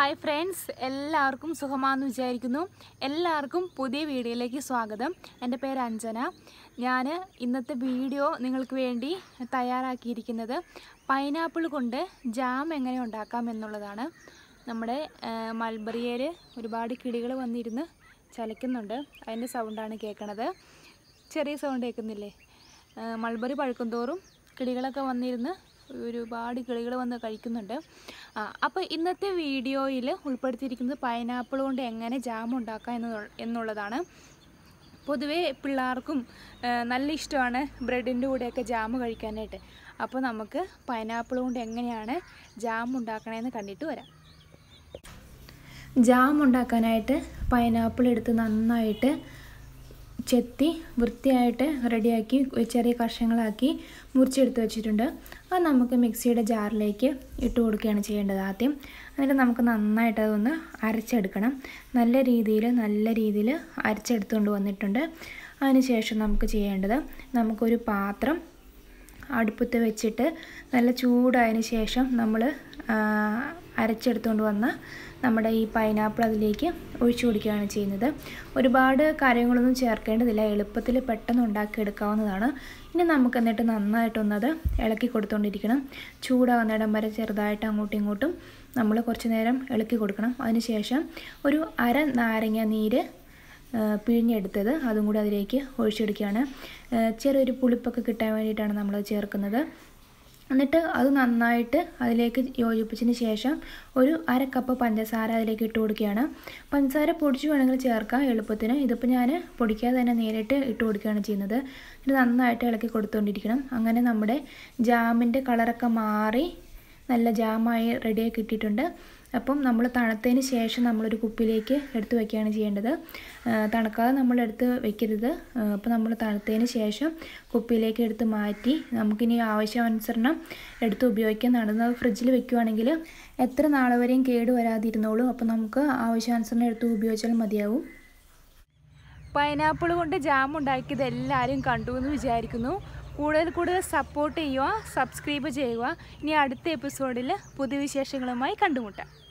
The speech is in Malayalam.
ഹായ് ഫ്രണ്ട്സ് എല്ലാവർക്കും സുഖമാണെന്ന് വിചാരിക്കുന്നു എല്ലാവർക്കും പുതിയ വീഡിയോയിലേക്ക് സ്വാഗതം എൻ്റെ പേര് അഞ്ജന ഞാൻ ഇന്നത്തെ വീഡിയോ നിങ്ങൾക്ക് വേണ്ടി തയ്യാറാക്കിയിരിക്കുന്നത് പൈനാപ്പിൾ കൊണ്ട് ജാം എങ്ങനെ ഉണ്ടാക്കാം എന്നുള്ളതാണ് നമ്മുടെ മൾബറിയയിൽ ഒരുപാട് കിളികൾ വന്നിരുന്ന് ചലിക്കുന്നുണ്ട് അതിൻ്റെ സൗണ്ടാണ് കേൾക്കണത് ചെറിയ സൗണ്ട് കേൾക്കുന്നില്ലേ ആ, മൾബറി പഴുക്കുന്തോറും കിളികളൊക്കെ വന്നിരുന്ന് ഒരുപാട് കിളികൾ വന്ന് കഴിക്കുന്നുണ്ട് ആ അപ്പോൾ ഇന്നത്തെ വീഡിയോയിൽ ഉൾപ്പെടുത്തിയിരിക്കുന്നത് പൈനാപ്പിൾ കൊണ്ട് എങ്ങനെ ജാം ഉണ്ടാക്കാം എന്നുള്ള എന്നുള്ളതാണ് പൊതുവേ പിള്ളേർക്കും ആ, നല്ല ഇഷ്ടമാണ് ബ്രെഡിൻ്റെ കൂടെയൊക്കെ ജാം കഴിക്കാനായിട്ട് അപ്പോൾ നമുക്ക് പൈനാപ്പിൾ കൊണ്ട് എങ്ങനെയാണ് ജാം ഉണ്ടാക്കണമെന്ന് കണ്ടിട്ട് വരാം ജാം ഉണ്ടാക്കാനായിട്ട് പൈനാപ്പിൾ എടുത്ത് നന്നായിട്ട് ചെത്തി വൃത്തിയായിട്ട് റെഡിയാക്കി ചെറിയ കഷ്ണങ്ങളാക്കി മുറിച്ചെടുത്ത് വെച്ചിട്ടുണ്ട് അത് നമുക്ക് മിക്സിയുടെ ജാറിലേക്ക് ഇട്ട് കൊടുക്കുകയാണ് ചെയ്യേണ്ടത് ആദ്യം എന്നിട്ട് നമുക്ക് നന്നായിട്ട് അതൊന്ന് അരച്ചെടുക്കണം നല്ല രീതിയിൽ നല്ല രീതിയിൽ അരച്ചെടുത്തുകൊണ്ട് വന്നിട്ടുണ്ട് അതിനുശേഷം നമുക്ക് ചെയ്യേണ്ടത് നമുക്കൊരു പാത്രം അടുപ്പത്ത് വെച്ചിട്ട് നല്ല ചൂടായതിന് ശേഷം നമ്മൾ അരച്ചെടുത്തുകൊണ്ട് വന്ന നമ്മുടെ ഈ പൈനാപ്പിൾ അതിലേക്ക് ഒഴിച്ചു കൊടുക്കുകയാണ് ചെയ്യുന്നത് ഒരുപാട് കാര്യങ്ങളൊന്നും ചേർക്കേണ്ടതില്ല എളുപ്പത്തിൽ പെട്ടെന്ന് ഉണ്ടാക്കിയെടുക്കാവുന്നതാണ് ഇനി നമുക്ക് എന്നിട്ട് നന്നായിട്ടൊന്നത് ഇളക്കി കൊടുത്തുകൊണ്ടിരിക്കണം ചൂടാകുന്നിടം വരെ ചെറുതായിട്ട് അങ്ങോട്ടും ഇങ്ങോട്ടും നമ്മൾ കുറച്ച് നേരം ഇളക്കി കൊടുക്കണം അതിനുശേഷം ഒരു അര നാരങ്ങ നീര് ആ, പിഴിഞ്ഞെടുത്തത് അതും കൂടി അതിലേക്ക് ഒഴിച്ചെടുക്കുകയാണ് ആ, ചെറിയൊരു പുളിപ്പൊക്കെ കിട്ടാൻ വേണ്ടിയിട്ടാണ് നമ്മൾ ചേർക്കുന്നത് എന്നിട്ട് അത് നന്നായിട്ട് അതിലേക്ക് യോജിപ്പിച്ചതിന് ശേഷം ഒരു അര കപ്പ് പഞ്ചസാര അതിലേക്ക് ഇട്ട് കൊടുക്കുകയാണ് പഞ്ചസാര പൊടിച്ച് വേണമെങ്കിൽ ചേർക്കാം എളുപ്പത്തിന് ഇതിപ്പോൾ ഞാൻ പൊടിക്കാതെ തന്നെ നേരിട്ട് ഇട്ട് കൊടുക്കുകയാണ് ചെയ്യുന്നത് ഇത് നന്നായിട്ട് ഇളക്കി കൊടുത്തുകൊണ്ടിരിക്കണം അങ്ങനെ നമ്മുടെ ജാമിൻ്റെ കളറൊക്കെ മാറി നല്ല ജാമായി റെഡിയായി കിട്ടിയിട്ടുണ്ട് അപ്പം നമ്മൾ തണുത്തതിന് ശേഷം നമ്മളൊരു കുപ്പിയിലേക്ക് എടുത്ത് വയ്ക്കുകയാണ് ചെയ്യേണ്ടത് ആ, തണുക്കാതെ നമ്മൾ എടുത്ത് വെക്കരുത് അപ്പോൾ നമ്മൾ തണുത്തതിന് ശേഷം കുപ്പിയിലേക്ക് എടുത്ത് മാറ്റി നമുക്കിനി ആവശ്യാനുസരണം എടുത്ത് ഉപയോഗിക്കാൻ നടന്നത് ഫ്രിഡ്ജിൽ വെക്കുകയാണെങ്കിൽ എത്ര നാളെ വരെയും കേട് വരാതിരുന്നോളും അപ്പോൾ നമുക്ക് ആവശ്യാനുസരണം എടുത്ത് ഉപയോഗിച്ചാൽ മതിയാവും പൈനാപ്പിൾ കൊണ്ട് ജാം ഉണ്ടാക്കിയത് എല്ലാവരും കണ്ടു എന്ന് വിചാരിക്കുന്നു കൂടുതൽ കൂടുതൽ സപ്പോർട്ട് ചെയ്യുക സബ്സ്ക്രൈബ് ചെയ്യുക ഇനി അടുത്ത എപ്പിസോഡിൽ പുതിയ വിശേഷങ്ങളുമായി കണ്ടുമുട്ടാം